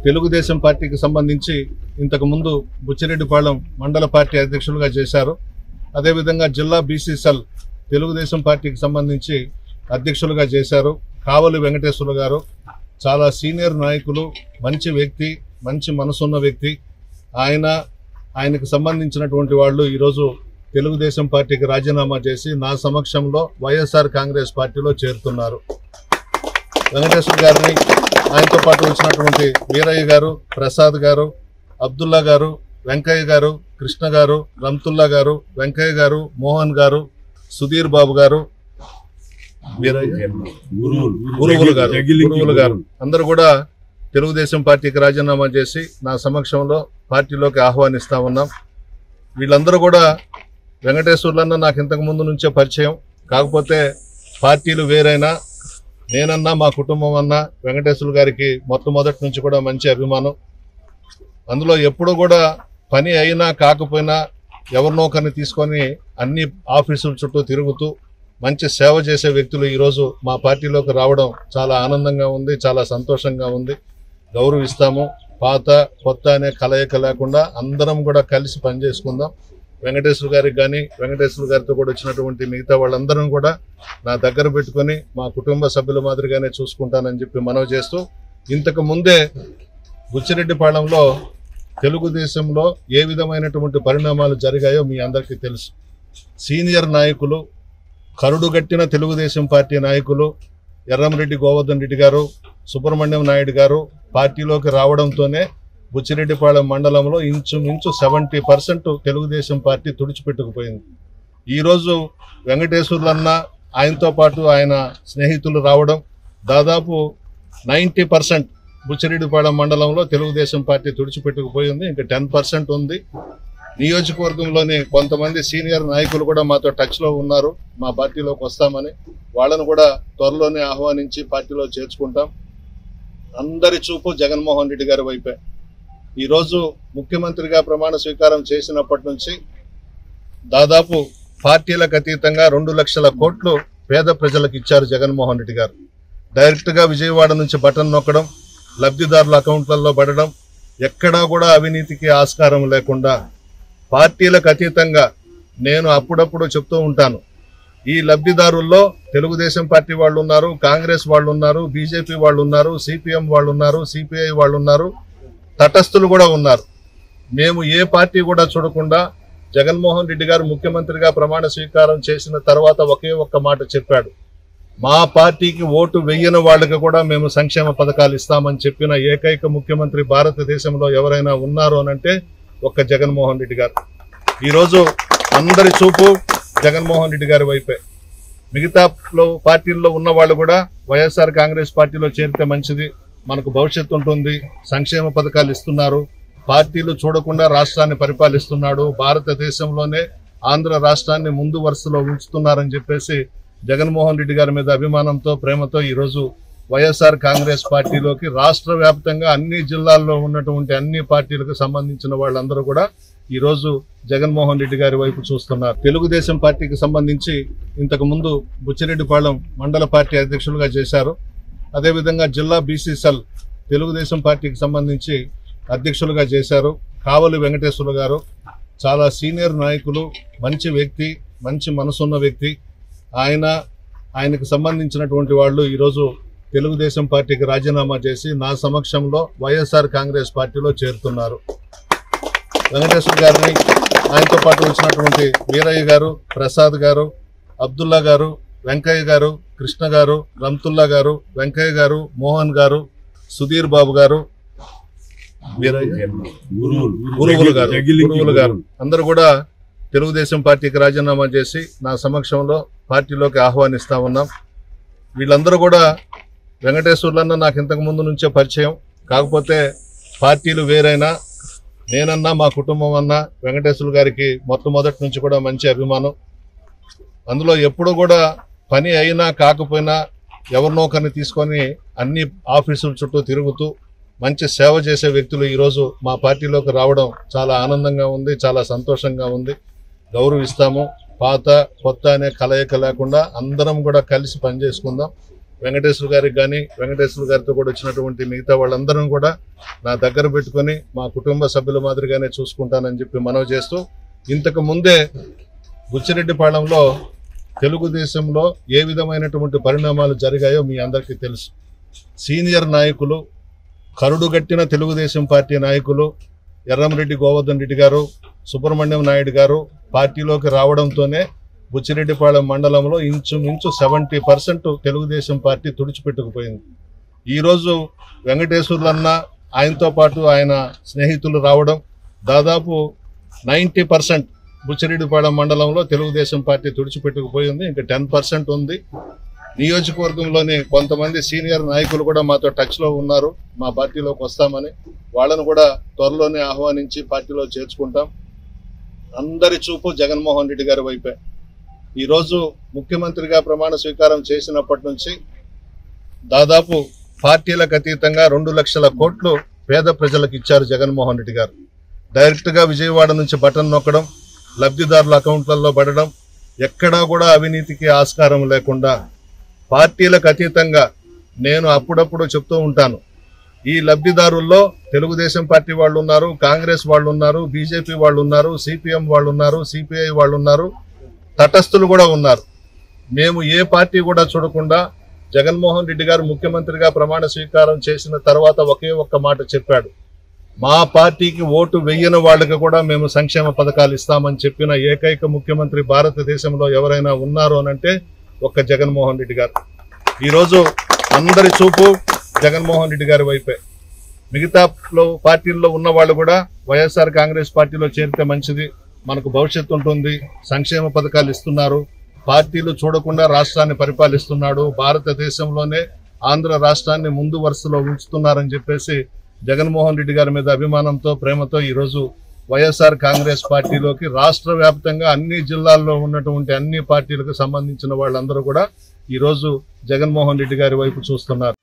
తెలుగుదేశం పార్టీకి సంబంధించి ఇంతకు ముందు బుచ్చిరెడ్డిపాళెం మండల పార్టీ అధ్యక్షులుగా చేశారు అదేవిధంగా జిల్లా బీసీసెల్ తెలుగుదేశం పార్టీకి సంబంధించి అధ్యక్షులుగా చేశారు కావలి వెంకటేశ్వర గారు చాలా సీనియర్ నాయకులు మంచి వ్యక్తి మంచి మనసున్న వ్యక్తి ఆయన ఆయనకు సంబంధించినటువంటి వాళ్ళు ఈరోజు తెలుగుదేశం పార్టీకి రాజీనామా చేసి నా సమక్షంలో వైఎస్ఆర్ కాంగ్రెస్ పార్టీలో చేరుతున్నారు వెంకటేశ్వర గారిని ఆయనతో పాటు వచ్చినటువంటి వీరయ్య గారు ప్రసాద్ గారు అబ్దుల్లా గారు వెంకయ్య గారు కృష్ణ గారు రంతుల్లా గారు వెంకయ్య గారు మోహన్ గారు సుధీర్ బాబు గారు వీరయ్య గురువులు గారు గురువులు గారు అందరూ కూడా తెలుగుదేశం పార్టీకి రాజీనామా చేసి నా సమక్షంలో పార్టీలోకి ఆహ్వానిస్తా ఉన్నాం వీళ్ళందరూ కూడా వెంకటేశ్వర్లన్న నాకు ఇంతకు ముందు నుంచే పరిచయం కాకపోతే పార్టీలు వేరైనా నేనన్నా మా కుటుంబం అన్నా వెంకటేశ్వర గారికి మొట్టమొదటి నుంచి కూడా మంచి అభిమానం అందులో ఎప్పుడు కూడా పని అయినా కాకపోయినా ఎవరినో ఒకరిని తీసుకొని అన్ని ఆఫీసుల చుట్టూ తిరుగుతూ మంచి సేవ చేసే వ్యక్తులు ఈరోజు మా పార్టీలోకి రావడం చాలా ఆనందంగా ఉంది చాలా సంతోషంగా ఉంది గౌరవిస్తాము పాత కొత్త అనే కలయిక లేకుండా అందరం కూడా కలిసి పనిచేసుకుందాం వెంకటేశ్వర గారికి కానీ వెంకటేశ్వర గారితో కూడా వచ్చినటువంటి మిగతా వాళ్ళందరం కూడా నా దగ్గర పెట్టుకొని మా కుటుంబ సభ్యుల మాదిరిగానే చూసుకుంటానని చెప్పి మనవి చేస్తూ ఇంతకు ముందే బుచ్చిరెడ్డిపాళెంలో తెలుగుదేశంలో ఏ విధమైనటువంటి పరిణామాలు జరిగాయో మీ అందరికీ తెలుసు సీనియర్ నాయకులు కరుడుగట్టిన తెలుగుదేశం పార్టీ నాయకులు ఎర్రంరెడ్డి గోవర్ధన్ రెడ్డి గారు సుబ్రహ్మణ్యం నాయుడు గారు పార్టీలోకి రావడంతోనే బుచ్చిరెడ్డిపాళెం మండలంలో ఇంచుమించు సెవెంటీ పర్సెంట్ తెలుగుదేశం పార్టీ తుడిచిపెట్టుకుపోయింది ఈరోజు వెంకటేశ్వర్లన్న ఆయనతో పాటు ఆయన స్నేహితులు రావడం దాదాపు నైంటీ పర్సెంట్ బుచ్చిరెడ్డిపాళెం మండలంలో తెలుగుదేశం పార్టీ తుడిచిపెట్టుకుపోయింది ఇంకా టెన్ పర్సెంట్ ఉంది నియోజకవర్గంలోని కొంతమంది సీనియర్ నాయకులు కూడా మాతో టచ్లో ఉన్నారు మా పార్టీలోకి వస్తామని వాళ్ళను కూడా త్వరలోనే ఆహ్వానించి పార్టీలో చేర్చుకుంటాం అందరి చూపు జగన్మోహన్ రెడ్డి గారి వైపే ఈరోజు ముఖ్యమంత్రిగా ప్రమాణ స్వీకారం చేసినప్పటి నుంచి దాదాపు పార్టీలకు అతీతంగా రెండు లక్షల కోట్లు పేద ప్రజలకు ఇచ్చారు జగన్మోహన్ రెడ్డి గారు డైరెక్ట్గా విజయవాడ నుంచి బటన్ నొక్కడం లబ్ధిదారుల అకౌంట్లలో పడడం ఎక్కడా కూడా అవినీతికి ఆస్కారం లేకుండా పార్టీలకు అతీతంగా నేను అప్పుడప్పుడు చెప్తూ ఉంటాను ఈ లబ్ధిదారుల్లో తెలుగుదేశం పార్టీ వాళ్ళు ఉన్నారు కాంగ్రెస్ వాళ్ళు ఉన్నారు బీజేపీ వాళ్ళు ఉన్నారు సిపిఎం వాళ్ళు ఉన్నారు సిపిఐ వాళ్ళు ఉన్నారు తటస్థులు కూడా ఉన్నారు మేము ఏ పార్టీ కూడా చూడకుండా జగన్మోహన్ రెడ్డి గారు ముఖ్యమంత్రిగా ప్రమాణ స్వీకారం చేసిన తర్వాత ఒకే ఒక్క మాట చెప్పాడు మా పార్టీకి ఓటు వెయ్యని వాళ్ళకి కూడా మేము సంక్షేమ పథకాలు ఇస్తామని చెప్పిన ఏకైక ముఖ్యమంత్రి భారతదేశంలో ఎవరైనా ఉన్నారు అనంటే ఒక్క జగన్మోహన్ రెడ్డి గారు ఈరోజు అందరి చూపు జగన్మోహన్ రెడ్డి గారి వైపే మిగతాలో పార్టీల్లో ఉన్న వాళ్ళు కూడా వైఎస్ఆర్ కాంగ్రెస్ పార్టీలో చేరితే మంచిది మనకు భవిష్యత్తు ఉంటుంది సంక్షేమ పథకాలు ఇస్తున్నారు పార్టీలు చూడకుండా రాష్ట్రాన్ని పరిపాలిస్తున్నాడు భారతదేశంలోనే ఆంధ్ర రాష్ట్రాన్ని ముందు వరుసలో ఉంచుతున్నారని చెప్పేసి జగన్మోహన్ రెడ్డి గారి మీద అభిమానంతో ప్రేమతో ఈరోజు వైఎస్ఆర్ కాంగ్రెస్ పార్టీలోకి రాష్ట్ర వ్యాప్తంగా అన్ని జిల్లాల్లో ఉన్నటువంటి అన్ని పార్టీలకు సంబంధించిన వాళ్ళందరూ కూడా ఈరోజు జగన్మోహన్ రెడ్డి గారి వైపు చూస్తున్నారు తెలుగుదేశం పార్టీకి సంబంధించి ఇంతకు ముందు బుచ్చిరెడ్డిపాళెం మండల పార్టీ అధ్యక్షులుగా చేశారు అదేవిధంగా జిల్లా బీసీసెల్ తెలుగుదేశం పార్టీకి సంబంధించి అధ్యక్షులుగా చేశారు కావలి వెంకటేశ్వర గారు చాలా సీనియర్ నాయకులు మంచి వ్యక్తి మంచి మనసున్న వ్యక్తి ఆయన ఆయనకు సంబంధించినటువంటి వాళ్ళు ఈరోజు తెలుగుదేశం పార్టీకి రాజీనామా చేసి నా సమక్షంలో వైఎస్ఆర్ కాంగ్రెస్ పార్టీలో చేరుతున్నారు వెంకటేశ్వర గారిని ఆయనతో పాటు వచ్చినటువంటి వీరయ్య గారు ప్రసాద్ గారు అబ్దుల్లా గారు వెంకయ్య గారు కృష్ణ గారు రంతుల్లా గారు వెంకయ్య గారు మోహన్ గారు సుధీర్ బాబు గారు వీరయ్య గురువులు గారు గురువులు గారు అందరూ కూడా తెలుగుదేశం పార్టీకి రాజీనామా చేసి నా సమక్షంలో పార్టీలోకి ఆహ్వానిస్తా ఉన్నాం వీళ్ళందరూ కూడా వెంకటేశ్వర్లన్న నాకు ఇంతకు ముందు నుంచే పరిచయం కాకపోతే పార్టీలు వేరైనా నేనన్నా మా కుటుంబం అన్నా వెంకటేశ్వర గారికి మొట్టమొదటి నుంచి కూడా మంచి అభిమానం అందులో ఎప్పుడు కూడా పని అయినా కాకపోయినా ఎవరినో ఒకరిని తీసుకొని అన్ని ఆఫీసుల చుట్టూ తిరుగుతూ మంచి సేవ చేసే వ్యక్తులు ఈరోజు మా పార్టీలోకి రావడం చాలా ఆనందంగా ఉంది చాలా సంతోషంగా ఉంది గౌరవిస్తాము పాత కొత్త అనే కలయిక లేకుండా అందరం కూడా కలిసి పనిచేసుకుందాం వెంకటేశ్వర గారికి కానీ వెంకటేశ్వర గారితో కూడా వచ్చినటువంటి మిగతా వాళ్ళందరం కూడా నా దగ్గర పెట్టుకొని మా కుటుంబ సభ్యుల మాదిరిగానే చూసుకుంటానని చెప్పి మనవి చేస్తూ ఇంతకు ముందే బుచ్చిరెడ్డిపాళెంలో తెలుగుదేశంలో ఏ విధమైనటువంటి పరిణామాలు జరిగాయో మీ అందరికీ తెలుసు సీనియర్ నాయకులు కరుడుగట్టిన తెలుగుదేశం పార్టీ నాయకులు ఎర్రంరెడ్డి గోవర్ధన్ రెడ్డి గారు సుబ్రహ్మణ్యం నాయుడు గారు పార్టీలోకి రావడంతోనే బుచ్చిరెడ్డిపాళెం మండలంలో ఇంచుమించు సెవెంటీ పర్సెంట్ తెలుగుదేశం పార్టీ తుడిచిపెట్టుకుపోయింది ఈరోజు వెంకటేశ్వర్లన్న ఆయనతో పాటు ఆయన స్నేహితులు రావడం దాదాపు నైంటీ పర్సెంట్ బుచ్చిరెడ్డిపాళెం మండలంలో తెలుగుదేశం పార్టీ తుడిచిపెట్టుకుపోయింది ఇంకా టెన్ పర్సెంట్ ఉంది నియోజకవర్గంలోని కొంతమంది సీనియర్ నాయకులు కూడా మాతో టచ్లో ఉన్నారు మా పార్టీలోకి వస్తామని వాళ్ళను కూడా త్వరలోనే ఆహ్వానించి పార్టీలో చేర్చుకుంటాం అందరి చూపు జగన్మోహన్ రెడ్డి గారి వైపే ఈరోజు ముఖ్యమంత్రిగా ప్రమాణ స్వీకారం చేసినప్పటి నుంచి దాదాపు పార్టీలకు అతీతంగా రెండు లక్షల కోట్లు పేద ప్రజలకు ఇచ్చారు జగన్మోహన్ రెడ్డి గారు డైరెక్ట్గా విజయవాడ నుంచి బటన్ నొక్కడం లబ్ధిదారుల అకౌంట్లలో పడడం ఎక్కడా కూడా అవినీతికి ఆస్కారం లేకుండా పార్టీలకు అతీతంగా నేను అప్పుడప్పుడు చెప్తూ ఉంటాను ఈ లబ్ధిదారుల్లో తెలుగుదేశం పార్టీ వాళ్ళు ఉన్నారు కాంగ్రెస్ వాళ్ళు ఉన్నారు బీజేపీ వాళ్ళు ఉన్నారు సిపిఎం వాళ్ళు ఉన్నారు సిపిఐ వాళ్ళు ఉన్నారు తటస్థులు కూడా ఉన్నారు మేము ఏ పార్టీ కూడా చూడకుండా జగన్మోహన్ రెడ్డి గారు ముఖ్యమంత్రిగా ప్రమాణ స్వీకారం చేసిన తర్వాత ఒకే ఒక్క మాట చెప్పాడు మా పార్టీకి ఓటు వెయ్యని వాళ్ళకి కూడా మేము సంక్షేమ పథకాలు ఇస్తామని చెప్పిన ఏకైక ముఖ్యమంత్రి భారతదేశంలో ఎవరైనా ఉన్నారు అనంటే ఒక్క జగన్మోహన్ రెడ్డి గారు ఈరోజు అందరి చూపు జగన్మోహన్ రెడ్డి గారి వైపే మిగతా లో- పార్టీల్లో ఉన్న వాళ్ళు కూడా వైఎస్ఆర్ కాంగ్రెస్ పార్టీలో చేరితే మంచిది మనకు భవిష్యత్తు ఉంటుంది సంక్షేమ పథకాలు ఇస్తున్నారు పార్టీలు చూడకుండా రాష్ట్రాన్ని పరిపాలిస్తున్నాడు భారతదేశంలోనే ఆంధ్ర రాష్ట్రాన్ని ముందు వరుసలో ఉంచుతున్నారని చెప్పేసి జగన్మోహన్ రెడ్డి గారి మీద అభిమానంతో ప్రేమతో ఈరోజు వైఎస్ఆర్ కాంగ్రెస్ పార్టీలోకి రాష్ట్ర వ్యాప్తంగా అన్ని జిల్లాల్లో ఉన్నటువంటి అన్ని పార్టీలకు సంబంధించిన వాళ్ళందరూ కూడా ఈరోజు జగన్మోహన్ రెడ్డి గారి వైపు చూస్తున్నారు